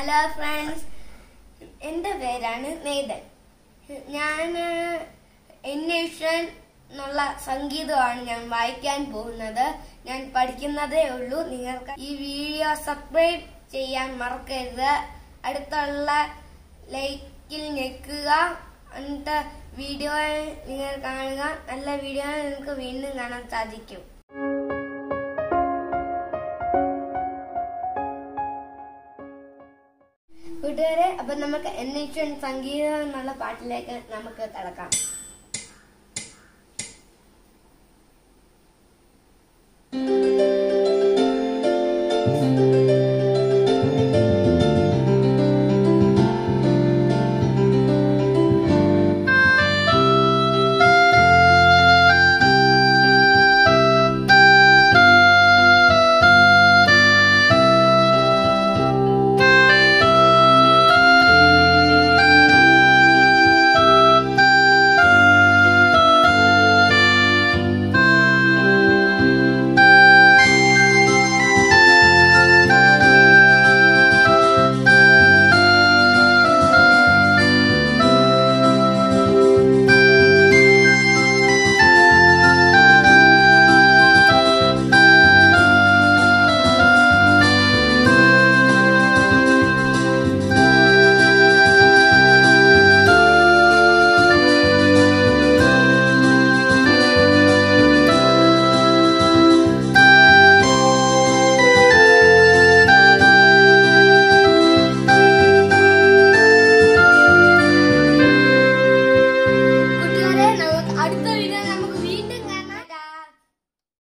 hello friends എൻ്റെ പേരാണ് Nathan ഞാൻ എന്നേഷൻ എന്നുള്ള സംഗീതമാണ് ഞാൻ വായിക്കാൻ പോകുന്നത് ഞാൻ പഠിക്കുന്നതേ ഉള്ളൂ നിങ്ങൾക്ക് ഈ വീഡിയോ സബ്സ്ക്രൈബ് ചെയ്യാൻ മറക്കരുത് അടുത്തുള്ള ലൈക്കിൽ ഞെക്കുക എന്നിട്ട് വീഡിയോ നിങ്ങൾ കാണുക നല്ല വീഡിയോ നിങ്ങൾക്ക് വീണ്ടും കാണാൻ സാധിക്കും കൂട്ടുകാരെ അപ്പൊ നമുക്ക് എന്നേഷൻ സംഗീതം എന്നുള്ള പാട്ടിലേക്ക് നമുക്ക് കിടക്കാം